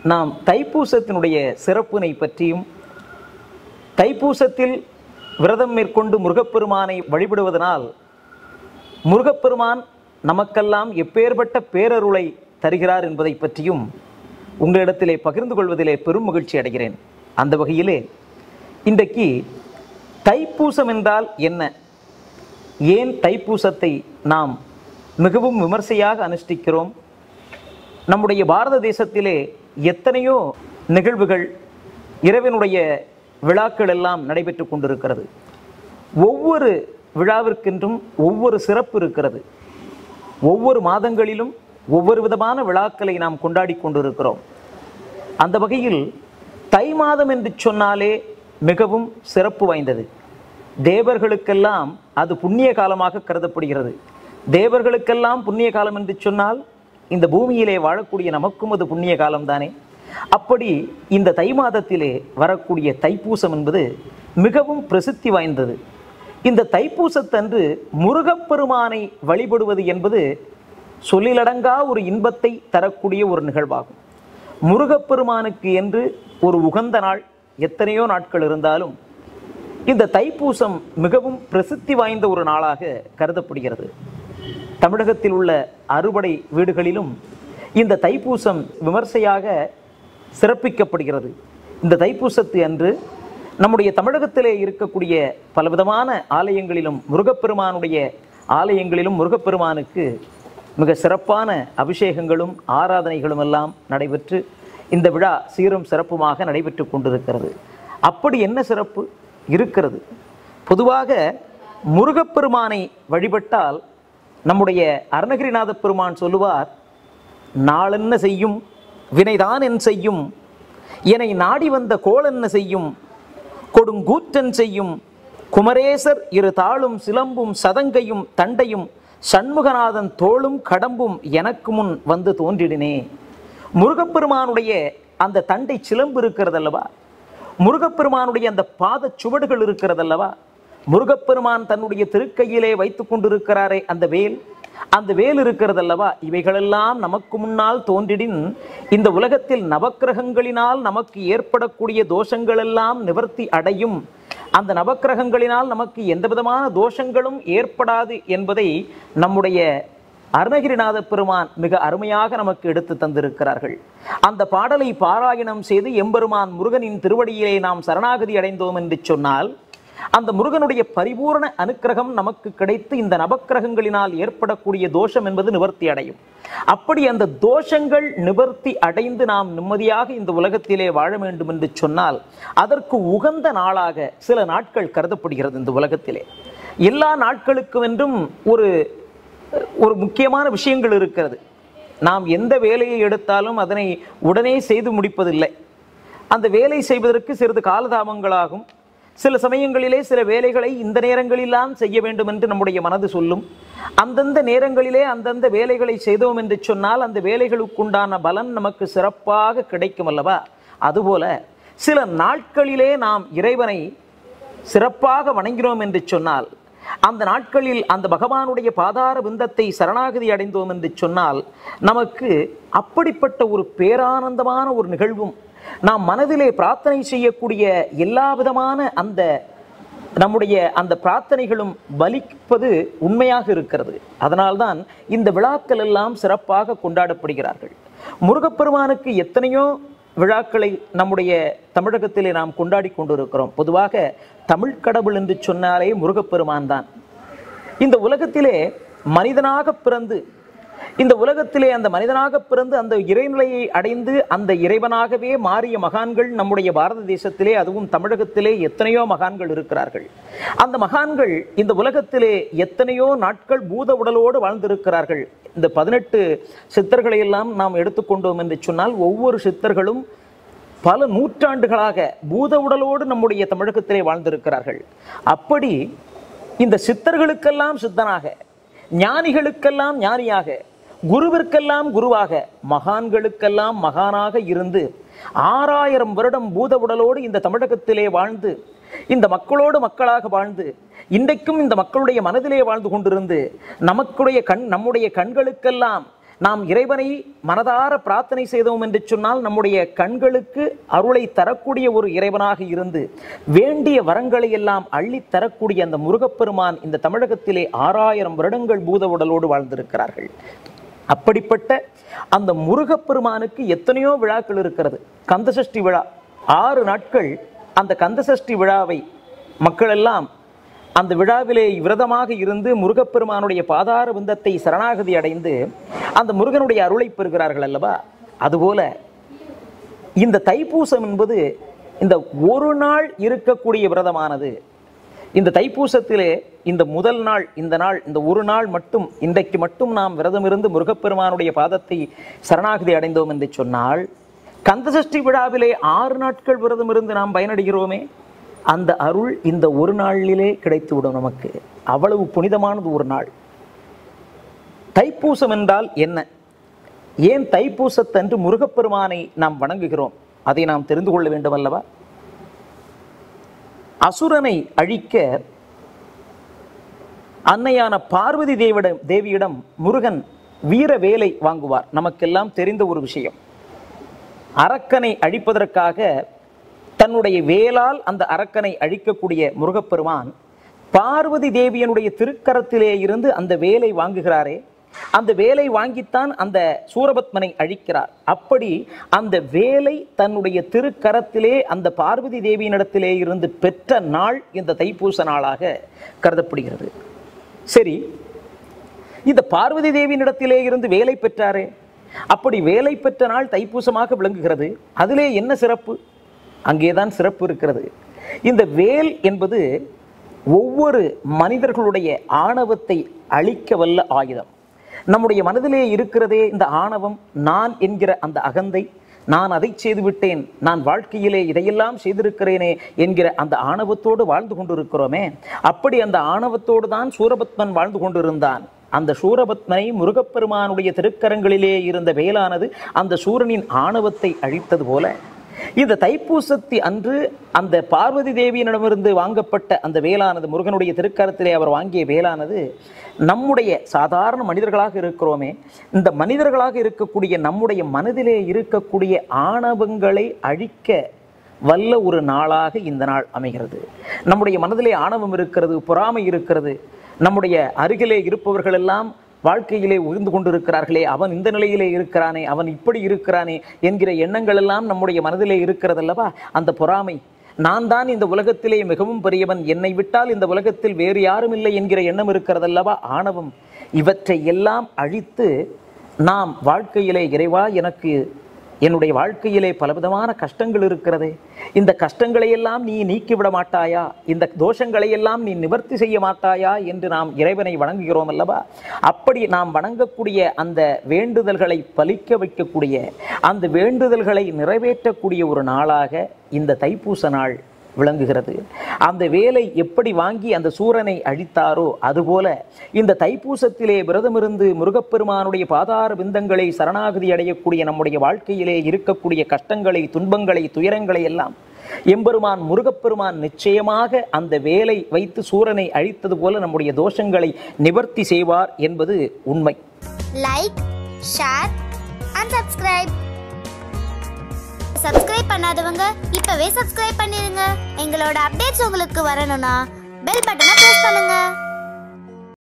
நாம் தைப்பூசத்தினுடைய சிறப்பினை பற்றியும் தைப்பூசத்தில் விரதம் மேற்கொண்டு முருகப்பெருமானை வழிபடுவதனால் முருகப்பெருமான் நமக்கெல்லாம் எப்பேற்பட்ட பேரருளை தருகிறார் என்பதை பற்றியும் உங்களிடத்திலே பகிர்ந்து கொள்வதிலே பெரும் மகிழ்ச்சி அடைகிறேன் அந்த வகையிலே இன்றைக்கு தைப்பூசம் என்றால் என்ன ஏன் தைப்பூசத்தை நாம் மிகவும் விமர்சையாக அனுஷ்டிக்கிறோம் நம்முடைய பாரத தேசத்திலே எத்தனையோ நிகழ்வுகள் இறைவனுடைய விழாக்கள் எல்லாம் நடைபெற்று கொண்டிருக்கிறது ஒவ்வொரு விழாவிற்கென்றும் ஒவ்வொரு சிறப்பு இருக்கிறது ஒவ்வொரு மாதங்களிலும் ஒவ்வொரு விதமான விழாக்களை நாம் கொண்டாடி கொண்டிருக்கிறோம் அந்த வகையில் தை மாதம் என்று சொன்னாலே மிகவும் சிறப்பு வாய்ந்தது தேவர்களுக்கெல்லாம் அது புண்ணிய காலமாக கருதப்படுகிறது தேவர்களுக்கெல்லாம் புண்ணிய காலம் என்று சொன்னால் இந்த பூமியிலே வாழக்கூடிய நமக்கும் அது புண்ணிய காலம்தானே அப்படி இந்த தை மாதத்திலே வரக்கூடிய தைப்பூசம் என்பது மிகவும் பிரசித்தி வாய்ந்தது இந்த தைப்பூசத்தன்று முருகப்பெருமானை வழிபடுவது என்பது சொல்லிலடங்கா ஒரு இன்பத்தை தரக்கூடிய ஒரு நிகழ்வாகும் முருகப்பெருமானுக்கு என்று ஒரு உகந்த நாள் எத்தனையோ நாட்கள் இருந்தாலும் இந்த தைப்பூசம் மிகவும் பிரசித்தி வாய்ந்த ஒரு நாளாக கருதப்படுகிறது தமிழகத்தில் உள்ள அறுபடை வீடுகளிலும் இந்த தைப்பூசம் விமர்சையாக சிறப்பிக்கப்படுகிறது இந்த தைப்பூசத்து அன்று நம்முடைய தமிழகத்திலே இருக்கக்கூடிய பலவிதமான ஆலயங்களிலும் முருகப்பெருமானுடைய ஆலயங்களிலும் முருகப்பெருமானுக்கு மிக சிறப்பான அபிஷேகங்களும் ஆராதனைகளும் எல்லாம் நடைபெற்று இந்த விழா சீரும் சிறப்புமாக நடைபெற்று கொண்டிருக்கிறது அப்படி என்ன சிறப்பு இருக்கிறது பொதுவாக முருகப்பெருமானை வழிபட்டால் நம்முடைய அருணகிரிநாத பெருமான் சொல்லுவார் நாளென்ன செய்யும் வினைதான் என் செய்யும் என்னை நாடி வந்த கோளென்ன செய்யும் கொடுங்கூற்றன் செய்யும் குமரேசர் இரு தாளும் சிலம்பும் சதங்கையும் தண்டையும் சண்முகநாதன் தோளும் கடம்பும் எனக்கு முன் வந்து தோன்றிடினே முருகப்பெருமானுடைய அந்த தண்டை சிலம்பு இருக்கிறதல்லவா முருகப்பெருமானுடைய அந்த பாத சுவடுகள் இருக்கிறதல்லவா முருகப்பெருமான் தன்னுடைய திருக்கையிலே வைத்து கொண்டிருக்கிறாரே அந்த வேல் அந்த வேல் இருக்கிறதல்லவா இவைகளெல்லாம் நமக்கு முன்னால் தோன்றிடின் இந்த உலகத்தில் நவக்கிரகங்களினால் நமக்கு ஏற்படக்கூடிய தோஷங்களெல்லாம் நிவர்த்தி அடையும் அந்த நவக்கிரகங்களினால் நமக்கு எந்த விதமான தோஷங்களும் ஏற்படாது என்பதை நம்முடைய அருணகிரிநாத பெருமான் மிக அருமையாக நமக்கு எடுத்து தந்திருக்கிறார்கள் அந்த பாடலை பாராயணம் செய்து எம்பெருமான் முருகனின் திருவடியிலே நாம் சரணாகதி அடைந்தோம் என்று சொன்னால் அந்த முருகனுடைய பரிபூரண அனுக்கிரகம் நமக்கு கிடைத்து இந்த நவக்கிரகங்களினால் ஏற்படக்கூடிய தோஷம் என்பது நிவர்த்தி அடையும் அப்படி அந்த தோஷங்கள் நிவர்த்தி அடைந்து நாம் நிம்மதியாக இந்த உலகத்திலே வாழ வேண்டும் என்று சொன்னால் அதற்கு உகந்த நாளாக சில நாட்கள் கருதப்படுகிறது இந்த உலகத்திலே எல்லா நாட்களுக்கும் என்றும் ஒரு ஒரு முக்கியமான விஷயங்கள் இருக்கிறது நாம் எந்த வேலையை எடுத்தாலும் அதனை உடனே செய்து முடிப்பதில்லை அந்த வேலை செய்வதற்கு சிறிது காலதாமங்களாகும் சில சமயங்களிலே சில வேலைகளை இந்த நேரங்களிலாம் செய்ய வேண்டும் என்று நம்முடைய மனது சொல்லும் அந்தந்த நேரங்களிலே அந்தந்த வேலைகளை செய்தோம் என்று சொன்னால் அந்த வேலைகளுக்குண்டான பலன் நமக்கு சிறப்பாக கிடைக்கும் அல்லவா அதுபோல சில நாட்களிலே நாம் இறைவனை சிறப்பாக வணங்கினோம் என்று சொன்னால் அந்த நாட்களில் அந்த பகவானுடைய பாதார விந்தத்தை சரணாகதி அடைந்தோம் என்று சொன்னால் நமக்கு அப்படிப்பட்ட ஒரு பேரானந்தமான ஒரு நிகழ்வும் நாம் மனதிலே பிரார்த்தனை செய்யக்கூடிய எல்லா விதமான அந்த நம்முடைய அந்த பிரார்த்தனைகளும் பலிப்பது உண்மையாக இருக்கிறது அதனால்தான் இந்த விழாக்கள் எல்லாம் சிறப்பாக கொண்டாடப்படுகிறார்கள் முருகப்பெருமானுக்கு எத்தனையோ விழாக்களை நம்முடைய தமிழகத்திலே நாம் கொண்டாடி கொண்டிருக்கிறோம் பொதுவாக தமிழ் கடவுள் என்று சொன்னாலே முருகப்பெருமான் தான் இந்த உலகத்திலே மனிதனாக பிறந்து இந்த உலகத்திலே அந்த மனிதனாக பிறந்து அந்த இறைநிலையை அடைந்து அந்த இறைவனாகவே மாறிய மகான்கள் நம்முடைய பாரத தேசத்திலே அதுவும் தமிழகத்திலே எத்தனையோ மகான்கள் இருக்கிறார்கள் அந்த மகான்கள் இந்த உலகத்திலே எத்தனையோ நாட்கள் பூத உடலோடு வாழ்ந்திருக்கிறார்கள் இந்த பதினெட்டு சித்தர்களை எல்லாம் நாம் எடுத்துக்கொண்டோம் என்று சொன்னால் ஒவ்வொரு சித்தர்களும் பல நூற்றாண்டுகளாக பூத உடலோடு நம்முடைய தமிழகத்திலே வாழ்ந்திருக்கிறார்கள் அப்படி இந்த சித்தர்களுக்கெல்லாம் சித்தனாக ஞானிகளுக்கெல்லாம் ஞானியாக குருவிற்கெல்லாம் குருவாக மகான்களுக்கெல்லாம் மகானாக இருந்து ஆறாயிரம் வருடம் பூத உடலோடு இந்த தமிழகத்திலே வாழ்ந்து இந்த மக்களோடு மக்களாக வாழ்ந்து இன்றைக்கும் இந்த மக்களுடைய மனதிலே வாழ்ந்து கொண்டிருந்து நமக்குடைய கண் நம்முடைய கண்களுக்கெல்லாம் நாம் இறைவனை மனதார பிரார்த்தனை செய்தோம் என்று சொன்னால் நம்முடைய கண்களுக்கு அருளை தரக்கூடிய ஒரு இறைவனாக இருந்து வேண்டிய வரங்களை எல்லாம் அள்ளி தரக்கூடிய அந்த முருகப்பெருமான் இந்த தமிழகத்திலே ஆறாயிரம் வருடங்கள் பூத உடலோடு வாழ்ந்திருக்கிறார்கள் அப்படிப்பட்ட அந்த முருகப்பெருமானுக்கு எத்தனையோ விழாக்கள் இருக்கிறது கந்தசஷ்டி விழா ஆறு நாட்கள் அந்த கந்தசஷ்டி விழாவை மக்கள் எல்லாம் அந்த விழாவிலே விரதமாக இருந்து முருகப்பெருமானுடைய பாதார விந்தத்தை சரணாகதி அடைந்து அந்த முருகனுடைய அருளை பெறுகிறார்கள் அல்லவா அதுபோல இந்த தைப்பூசம் என்பது இந்த ஒரு நாள் இருக்கக்கூடிய விரதமானது இந்த தைப்பூசத்திலே இந்த முதல் நாள் இந்த நாள் இந்த ஒரு நாள் மட்டும் இன்றைக்கு மட்டும் நாம் விரதம் இருந்து முருகப்பெருமானுடைய பாதத்தை சரணாகதி அடைந்தோம் என்று சொன்னால் கந்தசஷ்டி விழாவிலே ஆறு நாட்கள் விரதம் இருந்து நாம் பயனடைகிறோமே அந்த அருள் இந்த ஒரு நாளிலே கிடைத்துவிடும் நமக்கு அவ்வளவு புனிதமானது ஒரு நாள் தைப்பூசம் என்றால் என்ன ஏன் தைப்பூசத்தன்று முருகப்பெருமானை நாம் வணங்குகிறோம் அதை நாம் தெரிந்து கொள்ள வேண்டும் அல்லவா அசுரனை அழிக்க அன்னையான பார்வதி தேவிடம் தேவியிடம் முருகன் வீர வேலை வாங்குவார் நமக்கெல்லாம் தெரிந்த ஒரு விஷயம் அரக்கனை அழிப்பதற்காக தன்னுடைய வேலால் அந்த அரக்கனை அழிக்கக்கூடிய முருகப்பெருமான் பார்வதி தேவியனுடைய திருக்கரத்திலே இருந்து அந்த வேலை வாங்குகிறாரே அந்த வேலை வாங்கித்தான் அந்த சூரபத்மனை அழிக்கிறார் அப்படி அந்த வேலை தன்னுடைய திருக்கரத்திலே அந்த பார்வதி தேவியினிடத்திலே இருந்து பெற்ற நாள் இந்த தைப்பூச நாளாக கருதப்படுகிறது சரி இந்த பார்வதி தேவியினிடத்திலே இருந்து வேலை பெற்றாரே அப்படி வேலை பெற்ற நாள் தைப்பூசமாக விளங்குகிறது அதிலே என்ன சிறப்பு அங்கேதான் சிறப்பு இருக்கிறது இந்த வேல் என்பது ஒவ்வொரு மனிதர்களுடைய ஆணவத்தை அழிக்க வல்ல ஆயுதம் நம்முடைய மனதிலே இருக்கிறதே இந்த ஆணவம் நான் என்கிற அந்த அகந்தை நான் அதை செய்து விட்டேன் நான் வாழ்க்கையிலே இதையெல்லாம் செய்திருக்கிறேனே என்கிற அந்த ஆணவத்தோடு வாழ்ந்து கொண்டிருக்கிறோமே அப்படி அந்த ஆணவத்தோடு தான் சூரபத்மன் வாழ்ந்து கொண்டிருந்தான் அந்த சூரபத்மனை முருகப்பெருமானுடைய திருக்கரங்களிலே இருந்த வேலானது அந்த சூரனின் ஆணவத்தை அழித்தது போல இந்த தைப்பூசத்தி அன்று அந்த பார்வதி தேவியினிடமிருந்து வாங்கப்பட்ட அந்த வேலானது முருகனுடைய திருக்கரத்திலே அவர் வாங்கிய வேலானது நம்முடைய சாதாரண மனிதர்களாக இருக்கிறோமே இந்த மனிதர்களாக இருக்கக்கூடிய நம்முடைய மனதிலே இருக்கக்கூடிய ஆணவங்களை அழிக்க வல்ல ஒரு நாளாக இந்த நாள் அமைகிறது நம்முடைய மனதிலே ஆணவம் இருக்கிறது பொறாமை இருக்கிறது நம்முடைய அருகிலே இருப்பவர்கள் எல்லாம் வாழ்க்கையிலே உயர்ந்து கொண்டிருக்கிறார்களே அவன் இந்த நிலையிலே இருக்கிறானே அவன் இப்படி இருக்கிறானே என்கிற எண்ணங்கள் எல்லாம் நம்முடைய மனதிலே இருக்கிறதல்லவா அந்த பொறாமை நான் தான் இந்த உலகத்திலே மிகவும் பெரியவன் என்னை விட்டால் இந்த உலகத்தில் வேறு யாரும் இல்லை என்கிற எண்ணம் இருக்கிறதல்லவா ஆணவம் இவற்றை எல்லாம் அழித்து நாம் வாழ்க்கையிலே இறைவா எனக்கு என்னுடைய வாழ்க்கையிலே பலவிதமான கஷ்டங்கள் இருக்கிறதே இந்த கஷ்டங்களை எல்லாம் நீ நீக்கிவிட மாட்டாயா இந்த தோஷங்களை எல்லாம் நீ நிவர்த்தி செய்ய மாட்டாயா என்று நாம் இறைவனை வணங்குகிறோம் அல்லவா அப்படி நாம் வணங்கக்கூடிய அந்த வேண்டுதல்களை பலிக்க வைக்கக்கூடிய அந்த வேண்டுதல்களை நிறைவேற்றக்கூடிய ஒரு நாளாக இந்த தைப்பூச நாள் விளங்குகிறது அந்த வேலை எப்படி வாங்கி அந்த சூரனை அழித்தாரோ அதுபோல இந்த தைப்பூசத்திலே விரதமிருந்து முருகப்பெருமானுடைய பாதார விந்தங்களை சரணாகதி அடையக்கூடிய நம்முடைய வாழ்க்கையிலே இருக்கக்கூடிய கஷ்டங்களை துன்பங்களை துயரங்களை எல்லாம் எம்பெருமான் முருகப்பெருமான் நிச்சயமாக அந்த வேலை வைத்து சூரனை அழித்தது போல நம்முடைய தோஷங்களை நிவர்த்தி செய்வார் என்பது உண்மை like share and subscribe subscribe பண்ணாதவங்க இப்பவே சப்ஸ்கிரைப் பண்ணிருங்க எங்களோட அப்டேட்ஸ் உங்களுக்கு வரணும்னா பெல் பட்டனை பிரஸ் பண்ணுங்க